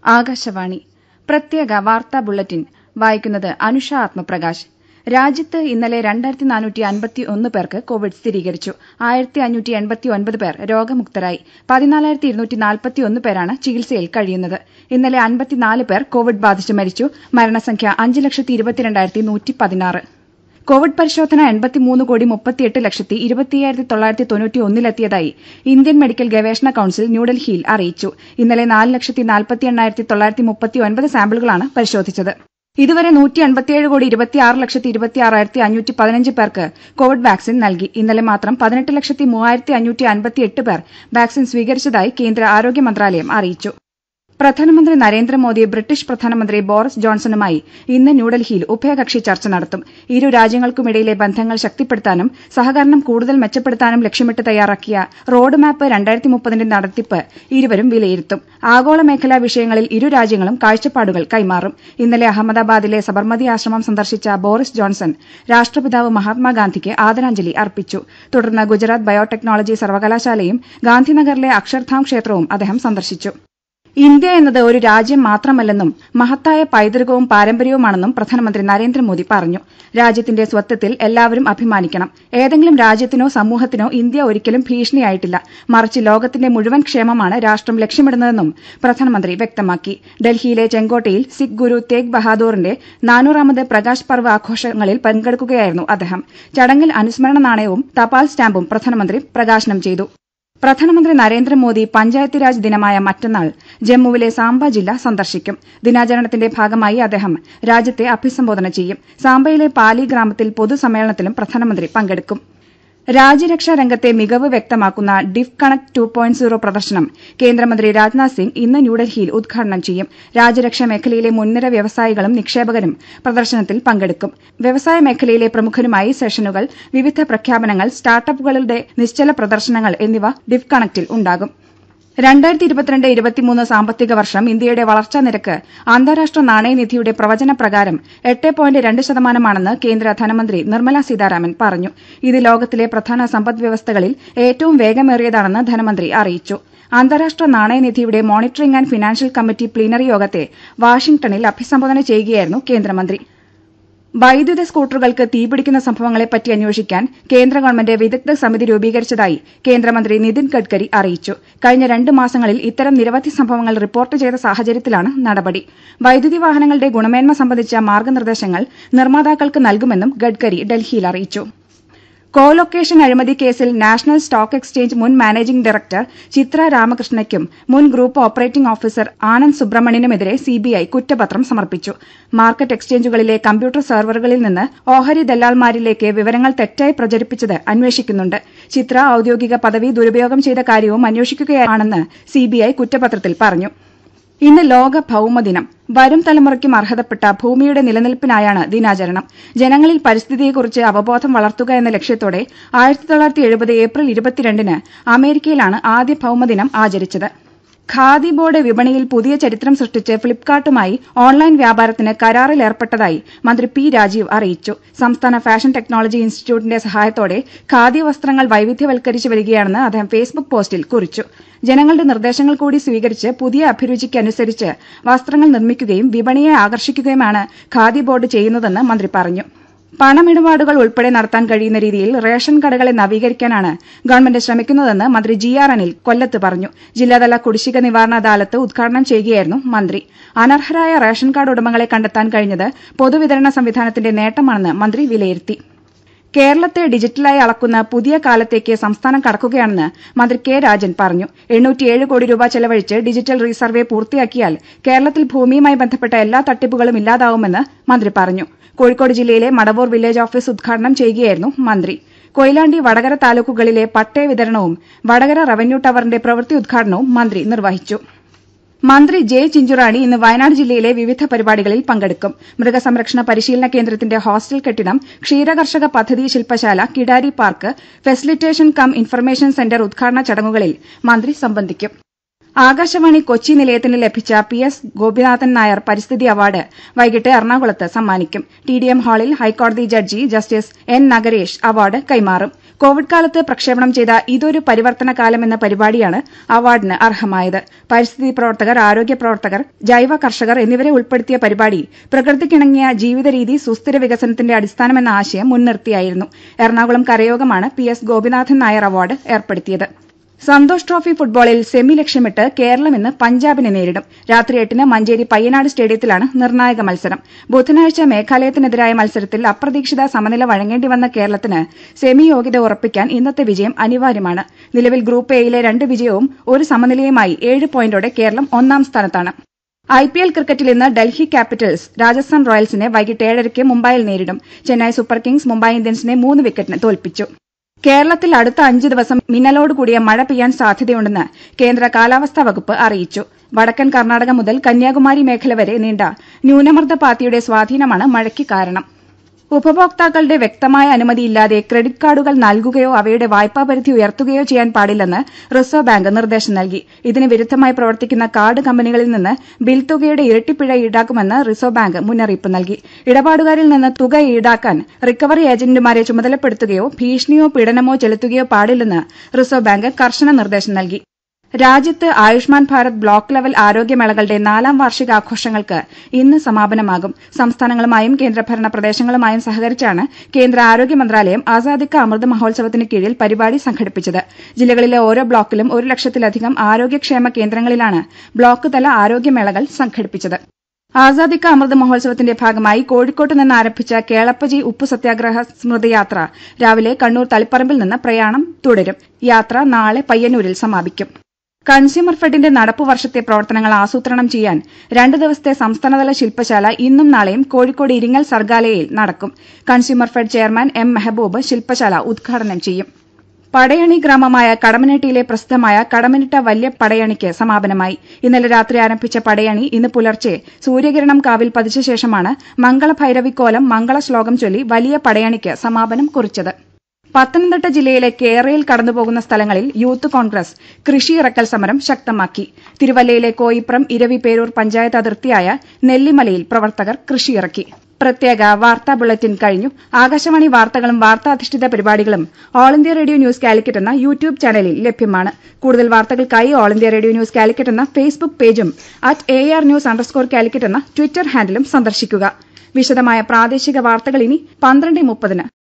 ആകാശവാണി പ്രത്യേക വാർത്താ ബുള്ളറ്റിൻ വായിക്കുന്നത് അനുഷ ആത്മപ്രകാശ് രാജ്യത്ത് ഇന്നലെ രണ്ടായിരത്തി നാനൂറ്റി അൻപത്തി ഒന്ന് പേർക്ക് കോവിഡ് സ്ഥിരീകരിച്ചു ആയിരത്തി അഞ്ഞൂറ്റി എൺപത്തി ഒൻപത് പേർ രോഗമുക്തരായി പതിനാലായിരത്തി ഇരുന്നൂറ്റി നാൽപ്പത്തി ഒന്ന് പേരാണ് ചികിത്സയിൽ കഴിയുന്നത് ഇന്നലെ അൻപത്തിനാല് പേർ കോവിഡ് ബാധിച്ച് മരിച്ചു മരണസംഖ്യ അഞ്ച് ലക്ഷത്തി ഇരുപത്തിരണ്ടായിരത്തി നൂറ്റി പതിനാറ് കോവിഡ് പരിശോധന എൺപത്തിമൂന്ന് കോടി മുപ്പത്തിയെട്ട് ലക്ഷത്തി ഇരുപത്തിയ്യായിരത്തി തൊള്ളായിരത്തി തൊണ്ണൂറ്റി ഒന്നിലെത്തിയതായി ഇന്ത്യൻ മെഡിക്കൽ ഗവേഷണ കൌൺസിൽ ന്യൂഡൽഹിയിൽ അറിയിച്ചു ഇന്നലെ നാല് ലക്ഷത്തി നാൽപ്പത്തി എണ്ണായിരത്തി തൊള്ളായിരത്തി മുപ്പത്തി ഒൻപത് സാമ്പിളുകളാണ് പരിശോധിച്ചത് ഇതുവരെ നൂറ്റി അൻപത്തിയേഴ് കോടി ഇരുപത്തിയാറ് ലക്ഷത്തി ഇരുപത്തിയാറായിരത്തി അഞ്ഞൂറ്റി പതിനഞ്ച് പേർക്ക് കോവിഡ് വാക്സിൻ നൽകി ഇന്നലെ മാത്രം പതിനെട്ട് ലക്ഷത്തി മൂവായിരത്തി അഞ്ഞൂറ്റി അൻപത്തിയെട്ട് പേർ വാക്സിൻ സ്വീകരിച്ചതായി കേന്ദ്ര ആരോഗ്യ മന്ത്രാലയം അറിയിച്ചു പ്രധാനമന്ത്രി നരേന്ദ്രമോദി ബ്രിട്ടീഷ് പ്രധാനമന്ത്രി ബോറിസ് ജോൺസണുമായി ഇന്ന് ന്യൂഡൽഹിയിൽ ഉഭയകക്ഷി ചർച്ച നടത്തും ഇരു രാജ്യങ്ങൾക്കുമിടയിലെ ബന്ധങ്ങൾ ശക്തിപ്പെടുത്താനും സഹകരണം കൂടുതൽ മെച്ചപ്പെടുത്താനും ലക്ഷ്യമിട്ട് തയ്യാറാക്കിയ റോഡ് മാപ്പ് രണ്ടായിരത്തി മുപ്പതിന്റെ നടത്തിപ്പ് ഇരുവരും വിലയിരുത്തും ആഗോള മേഖലാ വിഷയങ്ങളിൽ ഇരു രാജ്യങ്ങളും കാഴ്ചപ്പാടുകൾ കൈമാറും ഇന്നലെ അഹമ്മദാബാദിലെ സബർമതി ആശ്രമം സന്ദർശിച്ച ബോറിസ് ജോൺസൺ രാഷ്ട്രപിതാവ് മഹാത്മാഗാന്ധിക്ക് ആദരാഞ്ജലി അർപ്പിച്ചു തുടർന്ന് ഗുജറാത്ത് ബയോടെക്നോളജി സർവകലാശാലയും ഗാന്ധിനഗറിലെ അക്ഷർധാം ക്ഷേത്രവും അദ്ദേഹം സന്ദർശിച്ചു ഇന്ത്യ എന്നത് ഒരു രാജ്യം മാത്രമല്ലെന്നും മഹത്തായ പൈതൃകവും പാരമ്പര്യവുമാണെന്നും പ്രധാനമന്ത്രി നരേന്ദ്രമോദി പറഞ്ഞു രാജ്യത്തിന്റെ സ്വത്വത്തിൽ എല്ലാവരും അഭിമാനിക്കണം ഏതെങ്കിലും രാജ്യത്തിനോ സമൂഹത്തിനോ ഇന്ത്യ ഒരിക്കലും ഭീഷണിയായിട്ടില്ല മറിച്ച് ലോകത്തിന്റെ മുഴുവൻ ക്ഷേമമാണ് രാഷ്ട്രം ലക്ഷ്യമിടുന്നതെന്നും പ്രധാനമന്ത്രി വ്യക്തമാക്കി ഡൽഹിയിലെ ചെങ്കോട്ടയിൽ സിഖ് ഗുരു തേഗ് ബഹാദൂറിന്റെ നാനൂറാമത് പ്രകാശ് പർവ് ആഘോഷങ്ങളിൽ പങ്കെടുക്കുകയായിരുന്നു അദ്ദേഹം ചടങ്ങിൽ അനുസ്മരണ നാണയവും തപാൽ സ്റ്റാമ്പും പ്രധാനമന്ത്രി പ്രകാശനം ചെയ്തു പ്രധാനമന്ത്രി നരേന്ദ്രമോദി പഞ്ചായത്ത് രാജ് ദിനമായ മറ്റന്നാൾ ജമ്മുവിലെ സാംബ ജില്ല സന്ദർശിക്കും ദിനാചരണത്തിന്റെ ഭാഗമായി അദ്ദേഹം രാജ്യത്തെ അഭിസംബോധന ചെയ്യും സാംബയിലെ പാലി ഗ്രാമത്തിൽ പൊതുസമ്മേളനത്തിലും പ്രധാനമന്ത്രി പങ്കെടുക്കും രാജ്യരക്ഷാ രംഗത്തെ മികവ് വ്യക്തമാക്കുന്ന def connect two point zero പ്രദർശനം കേന്ദ്രമന്ത്രി രാജ്നാഥ് സിംഗ് ഇന്ന് ന്യൂഡൽഹിയിൽ ഉദ്ഘാടനം ചെയ്യും രാജ്യരക്ഷാ മേഖലയിലെ മുൻനിര വ്യവസായികളും നിക്ഷേപകരും പ്രദർശനത്തിൽ പങ്കെടുക്കും വ്യവസായ മേഖലയിലെ പ്രമുഖരുമായി സെഷനുകൾ വിവിധ പ്രഖ്യാപനങ്ങൾ സ്റ്റാർട്ടപ്പുകളുടെ നിശ്ചല പ്രദർശനങ്ങൾ എന്നിവ ഡിഫ് കണക്റ്റിൽ ഉണ്ടാകും രണ്ടായിരത്തി ഇരുപത്തിരണ്ട് ഇരുപത്തിമൂന്ന് സാമ്പത്തിക വർഷം ഇന്ത്യയുടെ വളർച്ചാ നിരക്ക് അന്താരാഷ്ട്ര നാണയനിധിയുടെ പ്രവചന പ്രകാരം എട്ട് പോയിന്റ് രണ്ട് ശതമാനമാണെന്ന് കേന്ദ്ര ധനമന്ത്രി നിർമ്മല സീതാരാമൻ പറഞ്ഞു ഇത് ലോകത്തിലെ പ്രധാന സമ്പദ്വ്യവസ്ഥകളിൽ ഏറ്റവും വേഗമേറിയതാണെന്ന് ധനമന്ത്രി അറിയിച്ചു അന്താരാഷ്ട്ര നാണയനിധിയുടെ monitoring and financial committee plenary യോഗത്തെ വാഷിംഗ്ടണിൽ അഭിസംബോധന ചെയ്യുകയായിരുന്നു കേന്ദ്രമന്ത്രി വൈദ്യുത സ്കൂട്ടറുകൾക്ക് തീപിടിക്കുന്ന സംഭവങ്ങളെപ്പറ്റി അന്വേഷിക്കാൻ കേന്ദ്ര ഗവൺമെന്റ് വിദഗ്ധ സമിതി രൂപീകരിച്ചതായി കേന്ദ്രമന്ത്രി നിതിൻ ഗഡ്കരി അറിയിച്ചു കഴിഞ്ഞ രണ്ട് മാസങ്ങളിൽ ഇത്തരം നിരവധി സംഭവങ്ങൾ റിപ്പോർട്ട് ചെയ്ത സാഹചര്യത്തിലാണ് നടപടി വൈദ്യുതി വാഹനങ്ങളുടെ ഗുണമേന്മ സംബന്ധിച്ച മാർഗനിർദ്ദേശങ്ങൾ നിർമ്മാതാക്കൾക്ക് നൽകുമെന്നും ഗഡ്കരി ഡൽഹിയിൽ അറിയിച്ചു കോലൊക്കേഷൻ അഴിമതി കേസിൽ നാഷണൽ സ്റ്റോക്ക് എക്സ്ചേഞ്ച് മുൻ മാനേജിംഗ് ഡയറക്ടർ ചിത്ര രാമകൃഷ്ണയ്ക്കും മുൻ ഗ്രൂപ്പ് ഓപ്പറേറ്റിംഗ് ഓഫീസർ ആനന്ദ് സുബ്രഹ്മണ്യനുമെതിരെ സിബിഐ കുറ്റപത്രം സമർപ്പിച്ചു മാർക്കറ്റ് എക്സ്ചേഞ്ചുകളിലെ കമ്പ്യൂട്ടർ സെർവറുകളിൽ നിന്ന് ഓഹരി ദല്ലാൽമാരിലേക്ക് വിവരങ്ങൾ തെറ്റായി പ്രചരിപ്പിച്ചത് അന്വേഷിക്കുന്നുണ്ട് ചിത്ര ഔദ്യോഗിക പദവി ദുരുപയോഗം ചെയ്ത കാര്യവും അന്വേഷിക്കുകയാണെന്ന് സിബിഐ കുറ്റപത്രത്തിൽ പറഞ്ഞു ഇന്ന് ലോക ഭൌമദിനം വരും തലമുറയ്ക്കും അർഹതപ്പെട്ട ഭൂമിയുടെ നിലനിൽപ്പിനായാണ് ദിനാചരണം ജനങ്ങളിൽ പരിസ്ഥിതിയെക്കുറിച്ച് അവബോധം വളർത്തുക എന്ന ലക്ഷ്യത്തോടെ ആയിരത്തി തൊള്ളായിരത്തി എഴുപത് ഏപ്രിൽ ഇരുപത്തിരണ്ടിന് അമേരിക്കയിലാണ് ആദ്യ ഭൌമദിനം ആചരിച്ചത് ഖാദി ബോർഡ് വിപണിയിൽ പുതിയ ചരിത്രം സൃഷ്ടിച്ച് ഫ്ളിപ്കാർട്ടുമായി ഓൺലൈൻ വ്യാപാരത്തിന് കരാറിൽ ഏർപ്പെട്ടതായി മന്ത്രി പി രാജീവ് അറിയിച്ചു സംസ്ഥാന ഫാഷൻ ടെക്നോളജി ഇൻസ്റ്റിറ്റ്യൂട്ടിന്റെ സഹായത്തോടെ ഖാദി വസ്ത്രങ്ങൾ വൈവിധ്യവൽക്കരിച്ചു വരികയാണെന്ന് അദ്ദേഹം ഫേസ്ബുക്ക് പോസ്റ്റിൽ കുറിച്ചു ജനങ്ങളുടെ നിർദ്ദേശങ്ങൾ കൂടി സ്വീകരിച്ച് പുതിയ അഭിരുചിക്കനുസരിച്ച് വസ്ത്രങ്ങൾ നിർമ്മിക്കുകയും വിപണിയെ ആകർഷിക്കുകയുമാണ് ഖാദി ബോർഡ് ചെയ്യുന്നതെന്ന് മന്ത്രി പറഞ്ഞു പണമിടപാടുകൾ ഉൾപ്പെടെ നടത്താൻ കഴിയുന്ന രീതിയിൽ റേഷൻ കടകളെ നവീകരിക്കാനാണ് ഗവൺമെന്റ് ശ്രമിക്കുന്നതെന്ന് മന്ത്രി ജി ആർ അനിൽ കൊല്ലത്ത് പറഞ്ഞു ജില്ലാതല കുടിശ്ശിക നിവാരണ അദാലത്ത് ഉദ്ഘാടനം ചെയ്യുകയായിരുന്നു മന്ത്രി അനർഹരായ റേഷൻ കാർഡ് ഉടമകളെ കണ്ടെത്താൻ കഴിഞ്ഞത് പൊതുവിതരണ സംവിധാനത്തിന്റെ നേട്ടമാണെന്ന് മന്ത്രി വിലയിരുത്തി കേരളത്തെ ഡിജിറ്റലായി അളക്കുന്ന പുതിയ കാലത്തേക്ക് സംസ്ഥാനം കടക്കുകയാണെന്ന് മന്ത്രി കെ രാജൻ പറഞ്ഞു എണ്ണൂറ്റിയേഴ് കോടി രൂപ ചെലവഴിച്ച് ഡിജിറ്റൽ റീസർവേ പൂർത്തിയാക്കിയാൽ കേരളത്തിൽ ഭൂമിയുമായി ബന്ധപ്പെട്ട എല്ലാ തട്ടിപ്പുകളും ഇല്ലാതാവുമെന്ന് മന്ത്രി പറഞ്ഞു കോഴിക്കോട് ജില്ലയിലെ മടവൂർ വില്ലേജ് ഓഫീസ് ഉദ്ഘാടനം ചെയ്യുകയായിരുന്നു മന്ത്രി കൊയിലാണ്ടി വടകര താലൂക്കുകളിലെ പട്ടയ വിതരണവും വടകര റവന്യൂ ടവറിന്റെ പ്രവൃത്തി ഉദ്ഘാടനവും മന്ത്രി നിർവഹിച്ചു മന്ത്രി ജെ ചിഞ്ചുറാണി ഇന്ന് വയനാട് ജില്ലയിലെ വിവിധ പരിപാടികളിൽ പങ്കെടുക്കും മൃഗസംരക്ഷണ പരിശീലന കേന്ദ്രത്തിന്റെ ഹോസ്റ്റൽ കെട്ടിടം ക്ഷീരകർഷക പദ്ധതി ശില്പശാല കിടാരി park facilitation cum information centre ഉദ്ഘാടന ചടങ്ങുകളിൽ മന്ത്രി സംബന്ധിക്കും ആകാശവാണി കൊച്ചി നിലയത്തിന് ലഭിച്ച പി എസ് ഗോപിനാഥൻ നായർ പരിസ്ഥിതി അവാർഡ് വൈകിട്ട് എറണാകുളത്ത് സമ്മാനിക്കും ടി ഡി എം ഹാളിൽ ഹൈക്കോടതി judge justice N Nagaresh award കൈമാറും കോവിഡ് കാലത്ത് പ്രക്ഷേപണം ചെയ്ത ഇതൊരു പരിവർത്തന കാലം എന്ന പരിപാടിയാണ് അവാർഡിന് അർഹമായത് പരിസ്ഥിതി പ്രവർത്തകർ ആരോഗ്യ പ്രവർത്തകർ ജൈവ കർഷകർ എന്നിവരെ ഉൾപ്പെടുത്തിയ പരിപാടി പ്രകൃതിക്കിണങ്ങിയ ജീവിതരീതി സുസ്ഥിര വികസനത്തിന്റെ അടിസ്ഥാനമെന്ന ആശയം മുൻനിർത്തിയായിരുന്നു എറണാകുളം കരയോഗമാണ് P S Gopinathan Nair award ഏർപ്പെടുത്തിയത് സന്തോഷ് ട്രോഫി ഫുട്ബോളിൽ സെമി ലക്ഷ്യമിട്ട് കേരളം ഇന്ന് പഞ്ചാബിനെ നേരിടും രാത്രി എട്ടിന് മഞ്ചേരി പയ്യനാട് സ്റ്റേഡിയത്തിലാണ് നിർണായക മത്സരം ബുധനാഴ്ച മേഘാലയത്തിനെതിരായ മത്സരത്തിൽ അപ്രതീക്ഷിത സമനില വഴങ്ങേണ്ടി വന്ന കേരളത്തിന് സെമി യോഗ്യത ഉറപ്പിക്കാൻ ഇന്നത്തെ വിജയം അനിവാര്യമാണ് നിലവിൽ ഗ്രൂപ്പ് എയിലെ രണ്ട് വിജയവും ഒരു സമനിലയുമായി ഏഴ് പോയിന്റോടെ കേരളം ഒന്നാം സ്ഥാനത്താണ് ഐ പി എൽ ക്രിക്കറ്റിൽ ഇന്ന് ഡൽഹി ക്യാപിറ്റൽസ് രാജസ്ഥാൻ റോയൽസിനെ വൈകിട്ട് ഏഴരയ്ക്ക് മുംബൈയിൽ നേരിടും ചെന്നൈ സൂപ്പർ കിങ്സ് മുംബൈ ഇന്ത്യൻസിനെ മൂന്ന് വിക്കറ്റിന് തോൽപ്പിച്ചു കേരളത്തിൽ അടുത്ത അഞ്ച് ദിവസം മിന്നലോട് കൂടിയ മഴ പെയ്യാൻ സാധ്യതയുണ്ടെന്ന് കേന്ദ്ര കാലാവസ്ഥാ വകുപ്പ് അറിയിച്ചു വടക്കൻ കർണാടക മുതൽ കന്യാകുമാരി മേഖല വരെ നീണ്ട ന്യൂനമർദ്ദ പാത്തിയുടെ സ്വാധീനമാണ് മഴയ്ക്ക് കാരണം ഉപഭോക്താക്കളുടെ വ്യക്തമായ അനുമതിയില്ലാതെ ക്രെഡിറ്റ് കാർഡുകൾ നൽകുകയോ അവയുടെ വായ്പാ പരിധി ഉയർത്തുകയോ ചെയ്യാൻ പാടില്ലെന്ന് റിസർവ് ബാങ്ക് നിർദ്ദേശം നൽകി ഇതിന് വിരുദ്ധമായി പ്രവർത്തിക്കുന്ന കാർഡ് കമ്പനികളിൽ നിന്ന് ബിൽ തുകയുടെ ഇരട്ടിപ്പിഴ ഈടാക്കുമെന്ന് റിസർവ് ബാങ്ക് മുന്നറിയിപ്പ് നൽകി ഇടപാടുകാരിൽ നിന്ന് തുക ഈടാക്കാൻ റിക്കവറി ഏജന്റുമാരെ ചുമതലപ്പെടുത്തുകയോ ഭീഷണിയോ പീഡനമോ ചെലുത്തുകയോ പാടില്ലെന്ന് റിസർവ് ബാങ്ക് കർശന നിർദ്ദേശം നൽകി രാജ്യത്ത് ആയുഷ്മാൻ ഭാരത് ബ്ലോക്ക് ലെവൽ ആരോഗ്യമേളകളുടെ നാലാം വാർഷികാഘോഷങ്ങൾക്ക് ഇന്ന് സമാപനമാകും സംസ്ഥാനങ്ങളുമായും കേന്ദ്രഭരണ പ്രദേശങ്ങളുമായും സഹകരിച്ചാണ് കേന്ദ്ര ആരോഗ്യ മന്ത്രാലയം ആസാദിക്ക അമൃത് മഹോത്സവത്തിന് കീഴിൽ പരിപാടി സംഘടിപ്പിച്ചത് ജില്ലകളിലെ ഓരോ ബ്ലോക്കിലും ഒരു ലക്ഷത്തിലധികം ആരോഗ്യക്ഷേമ കേന്ദ്രങ്ങളിലാണ് ബ്ലോക്ക് തല ആരോഗ്യമേളകൾ സംഘടിപ്പിച്ചത് ആസാദിക്ക അമൃത് മഹോത്സവത്തിന്റെ ഭാഗമായി കോഴിക്കോട്ട് നിന്ന് ആരംഭിച്ച കേളപ്പജി ഉപ്പു സത്യാഗ്രഹ സ്മൃതിയാത്ര രാവിലെ കണ്ണൂർ തളിപ്പറമ്പിൽ നിന്ന് പ്രയാണം തുടരും യാത്ര നാളെ പയ്യന്നൂരിൽ സമാപിക്കും കൺസ്യൂമർ ഫെഡിന്റെ നടപ്പു വർഷത്തെ പ്രവർത്തനങ്ങൾ ആസൂത്രണം ചെയ്യാൻ രണ്ട് ദിവസത്തെ സംസ്ഥാനതല ശില്പശാല ഇന്നും നാളെയും കോഴിക്കോട് ഇരിങ്ങൽ സർഗാലയയിൽ നടക്കും consumer fed chairman M Mehboob ശില്പശാല ഉദ്ഘാടനം ചെയ്യും പടയണി ഗ്രാമമായ കടമനിട്ടയിലെ പ്രസിദ്ധമായ കടമനിട്ട വല്യ പടയണിക്ക് സമാപനമായി ഇന്നലെ രാത്രി ആരംഭിച്ച പടയണി ഇന്ന് പുലർച്ചെ സൂര്യകിരണം കാവിൽ പതിച്ച ശേഷമാണ് മംഗളഭൈരവിക്കോലം മംഗളശ്ലോകം ചൊല്ലി വലിയ പടയണിക്ക് സമാപനം കുറിച്ചത് പത്തനംതിട്ട ജില്ലയിലെ കേരയിൽ കടന്നുപോകുന്ന സ്ഥലങ്ങളിൽ യൂത്ത് കോൺഗ്രസ് കൃഷി ഇറക്കൽ സമരം ശക്തമാക്കി തിരുവല്ലയിലെ കോയിപ്രം ഇരവി പേരൂർ പഞ്ചായത്ത് അതിർത്തിയായ നെല്ലിമലയിൽ പ്രവർത്തകർ കൃഷിയിറക്കി പ്രത്യേക വാർത്താ ബുള്ളറ്റിൻ കഴിഞ്ഞു ആകാശവാണി വാർത്തകളും വാർത്താധിഷ്ഠിത പരിപാടികളും all India radio news Calicut എന്ന യൂട്യൂബ് ചാനലിൽ ലഭ്യമാണ് കൂടുതൽ വാർത്തകൾക്കായി all India radio news Calicut എന്ന ഫേസ്ബുക്ക് പേജും at A R news underscore Calicut എന്ന ട്വിറ്റർ ഹാൻഡിലും സന്ദർശിക്കുക വിശദമായ പ്രാദേശിക വാർത്തകൾ ഇനി പന്ത്രണ്ട് മുപ്പതിന്